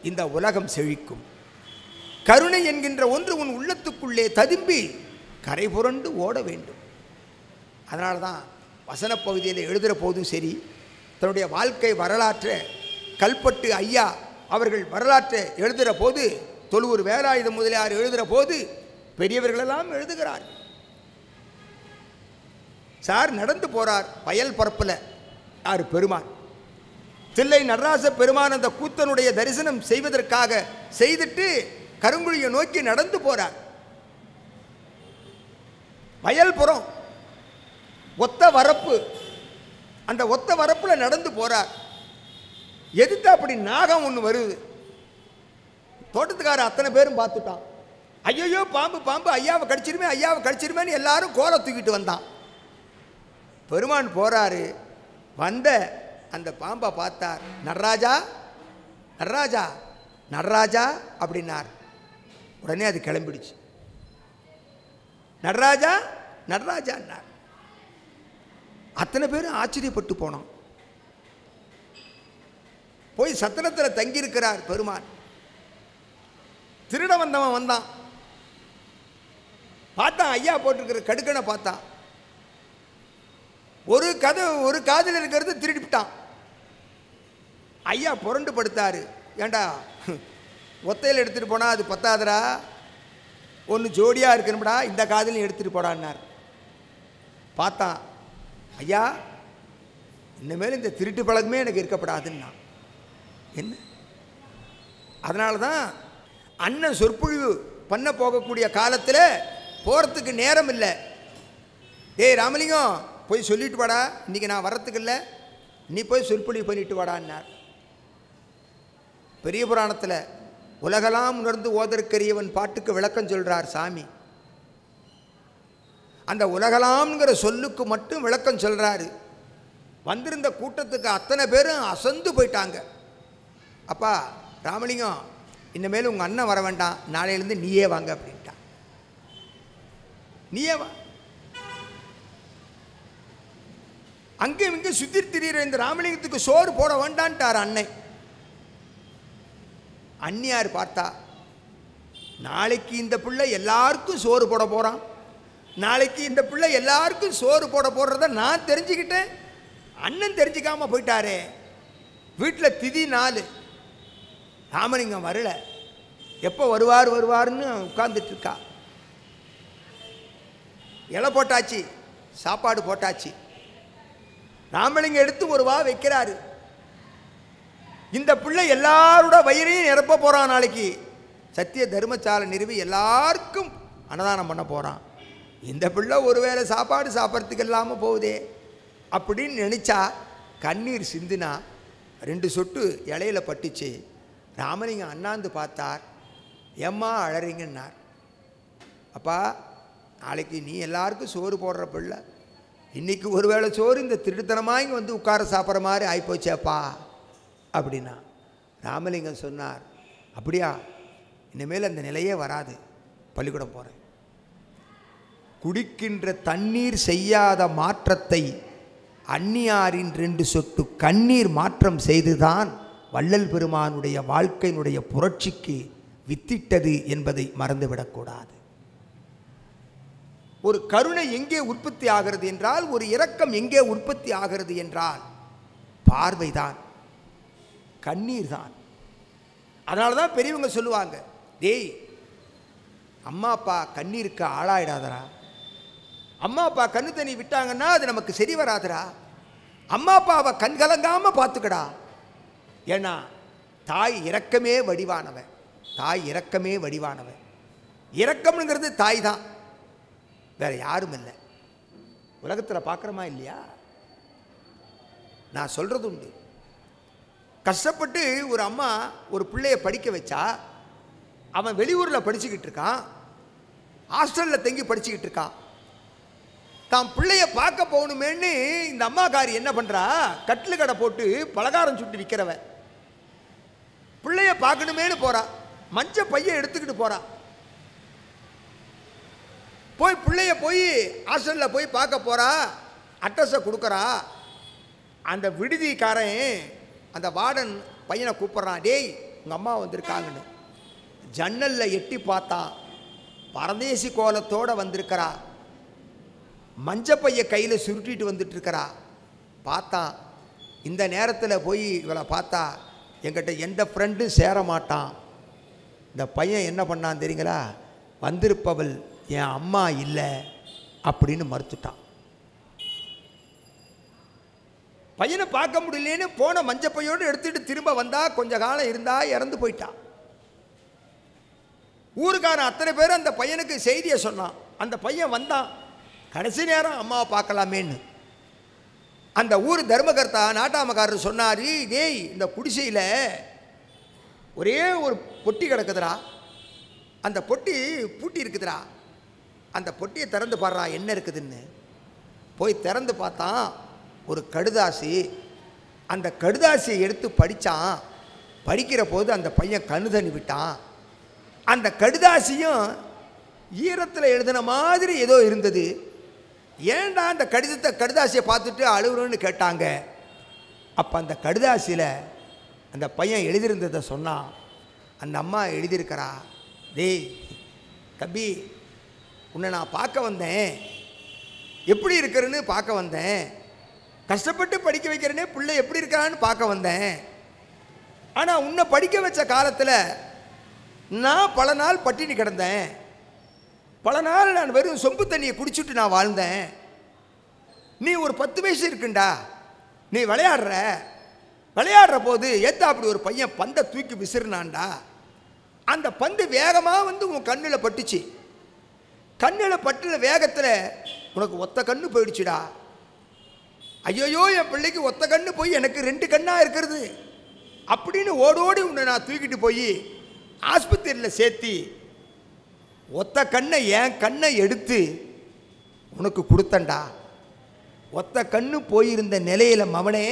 இந்த உலகம் செழிக்கும் கருணை என்கின்ற ஒன்று உன் உள்ளத்துக்குள்ளே ததும்பி கரை புரண்டு ஓட வேண்டும் அதனால தான் வசனப் பகுதியில் எழுதுகிற போதும் சரி தன்னுடைய வாழ்க்கை வரலாற்றை கல்பட்டு ஐயா அவர்கள் வரலாற்றை எழுதுகிற போது தொழுவூர் வேலாயுத முதலியார் எழுதுகிற போது பெரியவர்களெல்லாம் எழுதுகிறார் சார் நடந்து போறார் வயல் பரப்பில் யார் பெருமான் தில்லை நடராச பெருமான் அந்த கூத்தனுடைய தரிசனம் செய்வதற்காக செய்துட்டு கருங்குழியை நோக்கி நடந்து போறார் வயல்புறம் ஒத்த வரப்பு அந்த ஒத்த வரப்புல நடந்து போறார் எதுக்கு அப்படி நாகம் ஒன்று வருது தோட்டத்துக்கார அத்தனை பேரும் பார்த்துட்டான் ஐயோ பாம்பு பாம்பு ஐயாவை கடிச்சிருமே ஐயாவை கடிச்சிருமேன்னு எல்லாரும் கோலை தூக்கிட்டு வந்தான் பெருமான் போறாரு வந்த அந்த பாம்பை பார்த்தார் நடராஜா நடராஜா நடராஜா அப்படின்னார் உடனே அது கிளம்பிடுச்சு நடராஜா நடராஜான்னார் அத்தனை பேரும் ஆச்சரியப்பட்டு போனோம் போய் சத்திரத்தில் தங்கியிருக்கிறார் பெருமான் திருட வந்தவன் வந்தான் பார்த்தான் ஐயா போட்டிருக்கிற கடுக்கனை பார்த்தான் ஒரு கதை ஒரு காதில் இருக்கிறது திருடிவிட்டான் ஐயா புரண்டு படுத்தாரு ஏண்டா ஒத்தையில் எடுத்துகிட்டு போனால் அது பத்தாதடா ஒன்று ஜோடியாக இருக்கணும்டா இந்த காதிலையும் எடுத்துகிட்டு போடான்னார் பார்த்தான் ஐயா இனிமேல் இந்த திருட்டு பழக்கமே எனக்கு இருக்கப்படாதுன்னா என்ன அதனால தான் அண்ணன் சொற்பொழிவு பண்ண போகக்கூடிய காலத்தில் போகிறதுக்கு நேரம் இல்லை டேய் ராமலிங்கம் போய் சொல்லிட்டு வாடா இன்றைக்கி நான் வரத்துக்கு இல்லை நீ போய் சொற்பொழிவு பண்ணிட்டு வாடான்னார் பெரிய புராணத்தில் உலகலாம் உணர்ந்து ஓதற்கரியவன் பாட்டுக்கு விளக்கம் சொல்கிறார் சாமி அந்த உலகலாம்ங்கிற சொல்லுக்கு மட்டும் விளக்கம் சொல்கிறாரு வந்திருந்த கூட்டத்துக்கு அத்தனை பேரும் அசந்து போயிட்டாங்க அப்பா ராமலிங்கம் இனிமேல் உங்கள் அண்ணன் வர வேண்டாம் நாளையிலேருந்து நீயே வாங்க அப்படின்ட்டான் நீயே வா அங்கே இங்கே சுத்தி திரியிற இந்த ராமலிங்கத்துக்கு சோறு போட வேண்டான்ட்டார் அன்னை அந்நியார் பார்த்தா நாளைக்கு இந்த பிள்ளை எல்லாருக்கும் சோறு போட போகிறான் நாளைக்கு இந்த பிள்ளை எல்லாருக்கும் சோறு போட போடுறத நான் தெரிஞ்சுக்கிட்டேன் அண்ணன் தெரிஞ்சுக்காம போயிட்டாரே வீட்டில் திதி நாலு ராமலிங்கம் வரல எப்போ வருவார் வருவார்னு உட்கார்ந்துட்டு இருக்கா இலை போட்டாச்சு சாப்பாடு போட்டாச்சு ராமலிங்கம் எடுத்து ஒரு வா வைக்கிறாரு இந்த பிள்ளை எல்லாரோட வயிறையும் நிரப்ப போகிறான் நாளைக்கு சத்திய தர்மசாலை நிறுவி எல்லாருக்கும் அன்னதானம் பண்ண போகிறான் இந்த பிள்ளை ஒருவேளை சாப்பாடு சாப்பிட்றதுக்கு இல்லாமல் போகுதே அப்படின்னு நினச்சா கண்ணீர் சிந்துனா ரெண்டு சொட்டு இலையில பட்டுச்சு ராமலிங்கம் அண்ணாந்து பார்த்தார் ஏம்மா அழறீங்கன்னார் அப்பா நாளைக்கு நீ எல்லாருக்கும் சோறு போடுற பிள்ளை இன்னைக்கு ஒருவேளை சோறு இந்த திருட்டுத்தனமாக இங்கே வந்து உட்கார சாப்பிட்ற மாதிரி ஆகிப்போச்சேப்பா அப்படின்னா ராமலிங்கம் சொன்னார் அப்படியா இனிமேல் அந்த நிலையே வராது பள்ளிக்கூடம் போகிறேன் குடிக்கின்ற தண்ணீர் செய்யாத மாற்றத்தை அந்நியாரின் ரெண்டு சொட்டு கண்ணீர் மாற்றம் செய்துதான் வள்ளல் பெருமானுடைய வாழ்க்கையினுடைய புரட்சிக்கு வித்திட்டது என்பதை மறந்துவிடக்கூடாது ஒரு கருணை எங்கே உற்பத்தி ஆகிறது என்றால் ஒரு இரக்கம் எங்கே உற்பத்தி ஆகிறது என்றால் பார்வைதான் கண்ணீர் தான் அதனால தான் பெரியவங்க சொல்லுவாங்க டேய் அம்மா அப்பா கண்ணீருக்கு ஆளாயிடாதடா அம்மா அப்பா கண்ணு தண்ணி விட்டாங்கன்னா அது நமக்கு சரி வராதுடா அம்மா அப்பாவை கண் கலங்காம பார்த்துக்கடா ஏன்னா தாய் இரக்கமே வடிவானவன் தாய் இரக்கமே வடிவானவன் இரக்கம்ங்கிறது தாய் தான் வேற யாரும் இல்லை உலகத்தில் பார்க்குறோமா இல்லையா நான் சொல்கிறது உண்டு கஷ்டப்பட்டு ஒரு அம்மா ஒரு பிள்ளைய படிக்க வச்சா அவன் வெளியூரில் படிச்சுக்கிட்டு இருக்கான் ஹாஸ்டலில் தங்கி படிச்சுக்கிட்டு இருக்கான் தான் பிள்ளைய பார்க்க போகணுமேன்னு இந்த அம்மாக்காரி என்ன பண்ணுறா கட்டில் கடை போட்டு பலகாரம் சுட்டு விற்கிறவன் பிள்ளைய பார்க்கணுமேன்னு போறா மஞ்ச பைய எடுத்துக்கிட்டு போறா போய் பிள்ளைய போய் ஹாஸ்டலில் போய் பார்க்க போறா அட்ரஸை கொடுக்குறா அந்த விடுதிக்காரன் அந்த வார்டன் பையனை கூப்பிட்றான் டேய் உங்கள் அம்மா வந்திருக்காங்கன்னு ஜன்னலில் எட்டி பார்த்தான் பரதேசி கோலத்தோட வந்திருக்கிறா மஞ்சப்பைய கையில் சுருட்டிட்டு வந்துட்டு இருக்கிறா பார்த்தான் இந்த நேரத்தில் போய் இவளை பார்த்தா என்கிட்ட எந்த ஃப்ரெண்டும் சேர மாட்டான் இந்த பையன் என்ன பண்ணான் தெரியுங்களா வந்திருப்பவள் என் அம்மா இல்லை அப்படின்னு மறுத்துட்டான் பையனை பார்க்க முடியலன்னு போன மஞ்சப்பையோடு எடுத்துட்டு திரும்ப வந்தா கொஞ்ச காலம் இருந்தா இறந்து போயிட்டான் ஊருக்காரன் அத்தனை பேர் அந்த பையனுக்கு செய்தியை சொன்னான் அந்த பையன் வந்தான் கடைசி நேரம் அம்மாவை பார்க்கலாமேன்னு அந்த ஊர் தர்மகர்த்தா நாட்டாமக்காரர் சொன்னார் டேய் இந்த குடிசையில் ஒரே ஒரு பொட்டி கிடக்குதுடா அந்த பொட்டி பூட்டி இருக்குதுடா அந்த பொட்டியை திறந்து பாடுறா என்ன இருக்குதுன்னு போய் திறந்து பார்த்தான் ஒரு கடுதாசி அந்த கடுதாசியை எடுத்து படித்தான் படிக்கிற போது அந்த பையன் கண்ணு தண்ணி விட்டான் அந்த கடுதாசியும் ஈரத்தில் எழுதின மாதிரி ஏதோ இருந்தது ஏன்டா அந்த கடிதத்தை கடுதாசியை பார்த்துட்டு அழுகுறோன்னு கேட்டாங்க அப்போ அந்த கடுதாசியில் அந்த பையன் எழுதியிருந்ததை சொன்னான் அந்த அம்மா எழுதியிருக்கிறா டேய் தம்பி உன்னை நான் பார்க்க வந்தேன் எப்படி இருக்கிறன்னு பார்க்க வந்தேன் கஷ்டப்பட்டு படிக்க வைக்கிறேனே பிள்ளை எப்படி இருக்கிறான்னு பார்க்க வந்தேன் ஆனால் உன்னை படிக்க வச்ச காலத்தில் நான் பல நாள் பட்டினி கிடந்தேன் பல நாள் நான் வெறும் சொம்பு தண்ணியை குடிச்சிட்டு நான் வாழ்ந்தேன் நீ ஒரு பத்து வயசு இருக்குண்டா நீ விளையாடுற விளையாடுற போது ஏத்தா அப்படி ஒரு பையன் பந்தை தூக்கி விசிறினான்டா அந்த பந்து வேகமாக வந்து உன் கண்ணில் பட்டுச்சு கண்ணில் பட்டுன வேகத்தில் உனக்கு ஒத்த கண்ணு போயிடுச்சுடா ஐயோயோ என் பிள்ளைக்கு ஒத்த கண்ணு போய் எனக்கு ரெண்டு கண்ணாக இருக்கிறது அப்படின்னு ஓடோடி உன்னை நான் தூக்கிட்டு போய் ஆஸ்பத்திரியில் சேர்த்தி ஒத்த கண்ணை என் கண்ணை எடுத்து உனக்கு கொடுத்தண்டா ஒத்த கண்ணு போயிருந்த நிலையில மவனே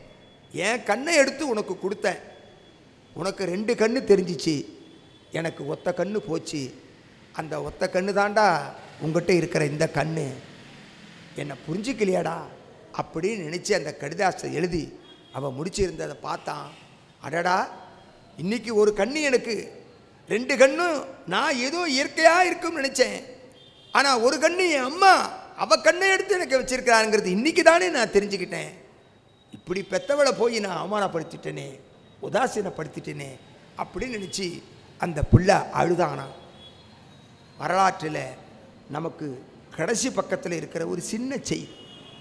என் கண்ணை எடுத்து உனக்கு கொடுத்தேன் உனக்கு ரெண்டு கண்ணு தெரிஞ்சிச்சு எனக்கு ஒத்த கண்ணு போச்சு அந்த ஒத்த கண்ணு தாண்டா உங்ககிட்ட இருக்கிற இந்த கண்ணு என்னை புரிஞ்சிக்கலையாடா அப்படின்னு நினச்சி அந்த கடிதாசத்தை எழுதி அவன் முடிச்சிருந்ததை பார்த்தான் அடடா இன்னைக்கு ஒரு கண்ணு எனக்கு ரெண்டு கண்ணும் நான் ஏதோ இயற்கையாக இருக்கும்னு நினச்சேன் ஆனால் ஒரு கண்ணு என் அம்மா அவ கண்ணை எடுத்து எனக்கு வச்சிருக்கிறாங்கிறது இன்னைக்கு தானே நான் தெரிஞ்சுக்கிட்டேன் இப்படி பெத்தவளை போய் நான் அவமானப்படுத்திட்டேனே உதாசீனப்படுத்திட்டேனே அப்படின்னு நினச்சி அந்த பிள்ளை அழுதானா வரலாற்றில் நமக்கு கடைசி பக்கத்தில் இருக்கிற ஒரு சின்ன செய்தி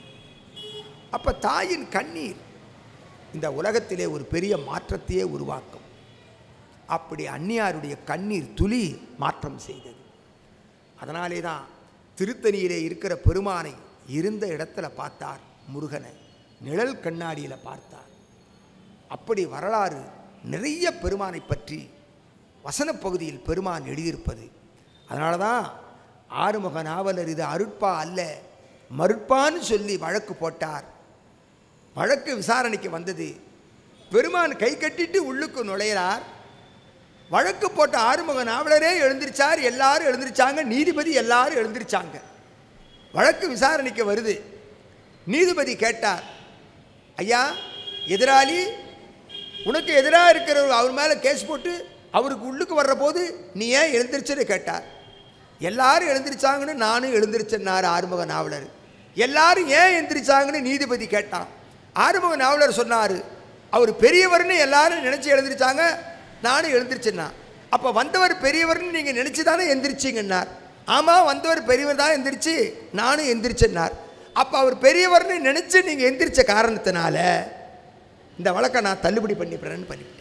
அப்போ தாயின் கண்ணீர் இந்த உலகத்திலே ஒரு பெரிய மாற்றத்தையே உருவாக்கும் அப்படி அந்நியாருடைய கண்ணீர் துளி மாற்றம் செய்தது அதனாலே தான் திருத்தணியிலே இருக்கிற பெருமானை இருந்த இடத்துல பார்த்தார் முருகனை நிழல் கண்ணாடியில் பார்த்தார் அப்படி வரலாறு நிறைய பெருமானை பற்றி வசனப் பகுதியில் பெருமான் எழுதியிருப்பது அதனால தான் ஆறுமுக நாவலர் இது அருட்பா அல்ல மருட்பான்னு சொல்லி வழக்கு போட்டார் வழக்கு விசாரணைக்கு வந்தது பெருமான் கை கட்டிட்டு உள்ளுக்கு நுழையிறார் வழக்கு போட்ட ஆறுமுக நாவலரே எழுந்திருச்சார் எல்லாரும் எழுந்திருச்சாங்க நீதிபதி எல்லாரும் எழுந்திருச்சாங்க வழக்கு விசாரணைக்கு வருது நீதிபதி கேட்டார் ஐயா எதிராளி உனக்கு எதிராக இருக்கிறவர் அவர் மேலே கேஸ் போட்டு அவருக்கு உள்ளுக்கு வர்ற போது நீ ஏன் எழுந்திருச்சுன்னு கேட்டார் எல்லாரும் எழுந்திருச்சாங்கன்னு நானும் எழுந்திருச்சேன்னார் ஆறுமுக நாவலர் எல்லாரும் ஏன் எழுந்திருச்சாங்கன்னு நீதிபதி கேட்டான் ஆறுமுக நாவலர் சொன்னார் அவர் பெரியவர்னு எல்லாரும் நினச்சி எழுந்திருச்சாங்க நானும் எழுந்திருச்சேன்னா அப்போ வந்தவர் பெரியவர்னு நீங்கள் நினச்சி தானே எந்திரிச்சிங்கன்னார் ஆமாம் வந்தவர் பெரியவர் தான் எந்திரிச்சு நானும் எந்திரிச்சேன்னார் அப்போ அவர் பெரியவர்னு நினச்சி நீங்கள் எந்திரிச்ச காரணத்தினால இந்த வழக்கை நான் தள்ளுபடி பண்ணிவிடுறேன்னு பண்ணிவிட்டேன்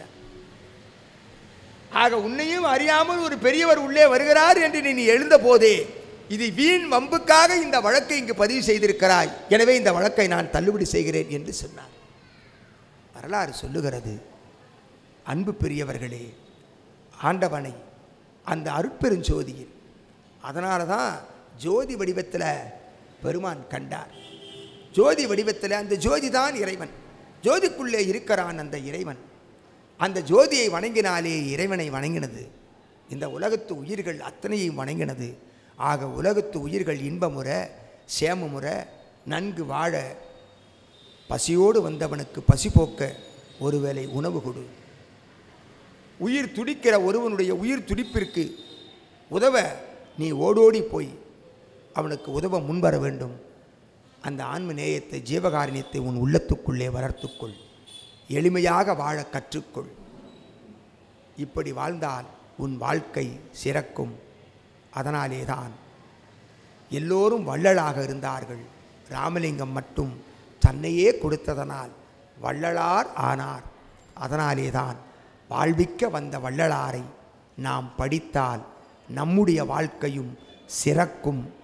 ஆக உன்னையும் அறியாமல் ஒரு பெரியவர் உள்ளே வருகிறார் என்று நீ எழுந்த போதே இது வீண் வம்புக்காக இந்த வழக்கை இங்கு பதிவு செய்திருக்கிறாய் எனவே இந்த வழக்கை நான் தள்ளுபடி செய்கிறேன் என்று சொன்னார் வரலாறு சொல்லுகிறது அன்பு பெரியவர்களே ஆண்டவனை அந்த அருட்பெருஞ்சோதியில் அதனால தான் ஜோதி வடிவத்தில் பெருமான் கண்டார் ஜோதி வடிவத்தில் அந்த ஜோதி தான் இறைவன் ஜோதிக்குள்ளே இருக்கிறான் அந்த இறைவன் அந்த ஜோதியை வணங்கினாலே இறைவனை வணங்கினது இந்த உலகத்து உயிர்கள் அத்தனையும் வணங்கினது ஆக உலகத்து உயிர்கள் இன்பமுற சேமமுற நன்கு வாழ பசியோடு வந்தவனுக்கு பசி போக்க ஒருவேளை உணவு கொடு உயிர் துடிக்கிற ஒருவனுடைய உயிர் துடிப்பிற்கு உதவ நீ ஓடோடி போய் அவனுக்கு உதவ முன்வர வேண்டும் அந்த ஆன்ம நேயத்தை ஜீவகாரணியத்தை உன் உள்ளத்துக்குள்ளே வளர்த்துக்கொள் எளிமையாக வாழ கற்றுக்கொள் இப்படி வாழ்ந்தால் உன் வாழ்க்கை சிறக்கும் அதனாலே தான் எல்லோரும் வள்ளலாக இருந்தார்கள் ராமலிங்கம் மட்டும் தன்னையே கொடுத்ததனால் வள்ளலார் ஆனார் அதனாலே தான் வாழ்விக்க வந்த வள்ளலாரை நாம் படித்தால் நம்முடைய வாழ்க்கையும் சிறக்கும்